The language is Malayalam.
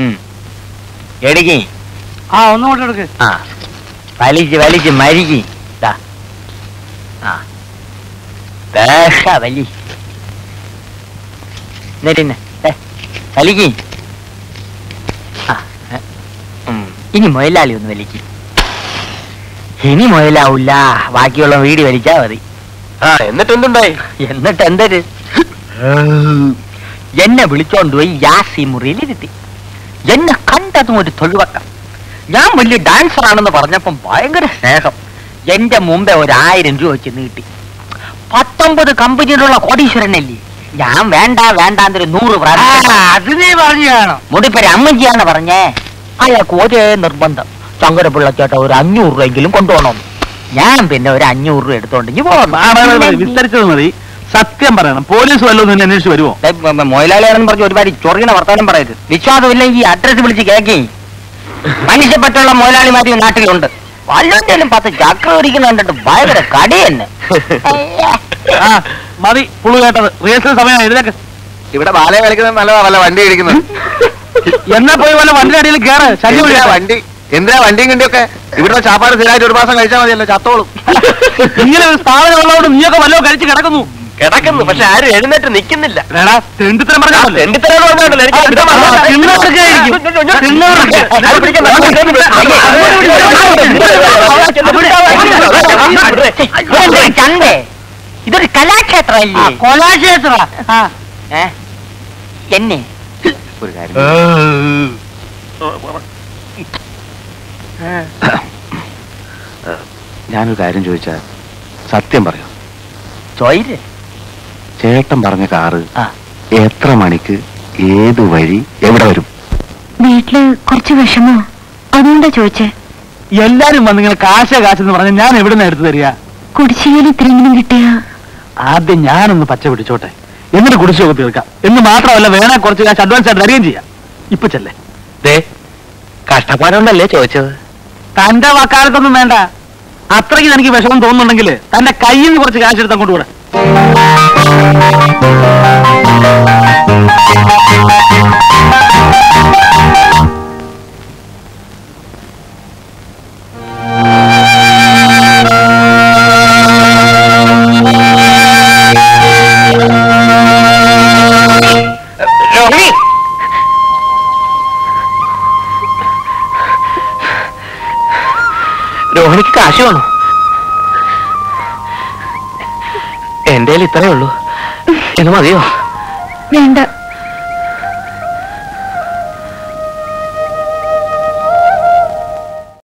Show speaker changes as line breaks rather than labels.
എടുക്കി
ആ ഒന്നും കൊണ്ട് എടുക്ക്
ആ വലിച്ച് വലിച്ച് മരിക്ക് ദാ. ആ വേഷ വലി എന്നിട്ടിന്നെ വലിക്ക് ആ ഏ, ഉം. ഇനി മുയലാളി ഒന്ന് വലിക്ക് ഇനി മുയലാവൂല ബാക്കിയുള്ള വീട് വലിച്ചാ മതി
ആ എന്നിട്ട് എന്തുണ്ടായി
എന്നിട്ട് എന്തൊരു എന്നെ വിളിച്ചോണ്ട് പോയി യാസി മുറിയിലിരുത്തി എന്നെ കണ്ടതും ഒരു തൊഴിവക്കം ഞാൻ വലിയ ഡാൻസർ ആണെന്ന് പറഞ്ഞപ്പം ഭയങ്കര സ്നേഹം എന്റെ മുമ്പേ ഒരു ആയിരം രൂപ വെച്ച് നീട്ടി പത്തൊമ്പത് കമ്പനിയിലുള്ള കോടീശ്വരനല്ലേ ഞാൻ വേണ്ട വേണ്ട എന്നൊരു നൂറ്
ആ,
പ്രാവശ്യം
അത് നീ പറഞ്ഞു കാണും
മുടിപ്പര അമ്മജിയാണ് പറഞ്ഞേ അയാൾക്ക് ഒരേ നിർബന്ധം ശങ്കരപിള്ള ചേട്ട ഒരു അഞ്ഞൂറ് രൂപയെങ്കിലും കൊണ്ടുപോകണം ഞാൻ പിന്നെ ഒരു അഞ്ഞൂറ് രൂപ എടുത്തോണ്ട് ഇങ്ങ് പോന്നു.
വിസ്തരിച്ചത് മതി സത്യം പറയണം പോലീസ് വല്ലതും നിന്നെ അന്വേഷിച്ച് വരുമോ
ദേ, മ- മ- മൊയലാളിയാണെന്ന് പറഞ്ഞ് ഒരുപാട് ചൊറിയണ വർത്തമാനം പറയരുത് വിശ്വാസമില്ലെങ്കിൽ ഈ അഡ്രസ് വിളിച്ച് കേക്കി മനുഷ്യപ്പറ്റുള്ള മൊയലാളിമാര് ഈ നാട്ടിലുണ്ട് വല്ലതിലും പത്ത് ചക്ര ഒരിക്കുന്ന കണ്ടിട്ട് ഭയങ്കര കടി തന്നെ
ആ മതി പുളു കേട്ടത് റിഹേഴ്സൽ സമയം ഇതിലേക്ക്
ഇവിടെ ബാലയെ കളിക്കുന്നത് നല്ലതാ വല്ല വണ്ടി ഇടിക്കുന്നത്
എന്നാ പോയി വല്ല വണ്ടി അടിയിൽ കയറ് ശല്യം
എന്തിനാ
വിളിയാ.
വണ്ടി എന്തിനാ വണ്ടിയും കിണ്ടിയൊക്കെ ഇവിടുത്തെ ചാപ്പാട് സ്ഥിരമായിട്ട് ഒരു മാസം കഴിച്ചാൽ മതിയല്ലോ ചത്തോളും
ഇങ്ങനെ ഒരു സ്ഥാപനം ഉള്ളതുകൊണ്ട് നീയൊക്കെ വല്ലതും കഴിച്ച് കിടക്കുന്നു
കിടക്കുന്നു പക്ഷെ ആരും എഴുന്നേറ്റ് നിൽക്കുന്നില്ല
എടാ തെണ്ടിത്തരം പറഞ്ഞാൽ
എന്തിത്തരം പറഞ്ഞാണ്ടല്ലോ എനിക്ക് അബദ്ധം
ആ,
വന്നതാ.
തിന്നവർക്കായിരിക്കും. തിന്നവർക്ക്.
അത് പിടിക്കാൻ
ഇതെന്തൊരു ചന്തേ ഇതൊരു കലാക്ഷേത്രമല്ലേ
കൊലാക്ഷേത്ര
ഏ? എന്നെ
ഒരു കാര്യം ഞാനൊരു കാര്യം ചോദിച്ചാ സത്യം പറയൂ
ചോയിര്
ചേട്ടൻ പറഞ്ഞ കാറ്
ആ.
എത്ര മണിക്ക് ഏത് വഴി എവിടെ വരും
വീട്ടില് കുറച്ച് വിഷമോ അതുകൊണ്ടാ ചോദിച്ചേ
എല്ലാരും വന്നിങ്ങനെ കാശ കാശെന്ന് പറഞ്ഞ ഞാൻ എവിടെ നിന്ന് എടുത്തു തരിക
കുടിശ്ശികയിൽ ഇത്രയെങ്കിലും കിട്ടിയ
ആദ്യം ഞാനൊന്ന് പച്ച പിടിച്ചോട്ടെ എന്നിട്ട് കുടിശ്ശിക തീർക്കാം എന്ന് മാത്രമല്ല വേണേ കുറച്ച് കാശ് അഡ്വാൻസ് ആയിട്ട് തരികയും ചെയ്യാം ഇപ്പൊ ചെല്ലേ
ദേ കഷ്ടപ്പാടുണ്ടല്ലേ ചോദിച്ചത്
തന്റെ വക്കാലത്തൊന്നും വേണ്ട അത്രയ്ക്ക് എനിക്ക് വിഷമം തോന്നുന്നുണ്ടെങ്കിൽ തന്റെ കയ്യിൽ നിന്ന് കുറച്ച് കാശ് എടുത്താൽ കൊണ്ടുകൂടെ
രോഹിണി
രോഹിണിക്ക് കാശ് വേണോ എന്റെ ഇത്രയേ ഉള്ളൂ ഇത് മതിയോ
വേണ്ട